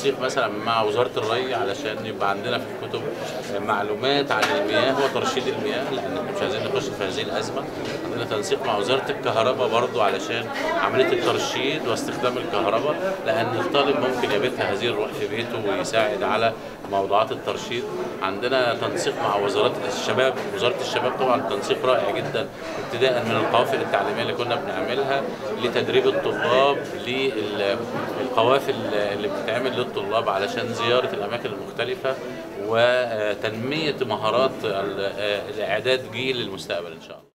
تنسيق مثلا مع وزاره الري علشان يبقى عندنا في الكتب معلومات عن المياه وترشيد المياه لان احنا مش عايزين نخش في هذه الازمه عندنا تنسيق مع وزاره الكهرباء برضو علشان عمليه الترشيد واستخدام الكهرباء لان الطالب ممكن يبث هذه الروح في بيته ويساعد على موضوعات الترشيد عندنا تنسيق مع وزارات الشباب وزاره الشباب طبعا تنسيق رائع جدا ابتداء من القوافل التعليميه اللي كنا بنعملها لتدريب الطلاب للقوافل اللي بتتعمل للطلاب علشان زياره الاماكن المختلفه وتنميه مهارات الاعداد جيل المستقبل ان شاء الله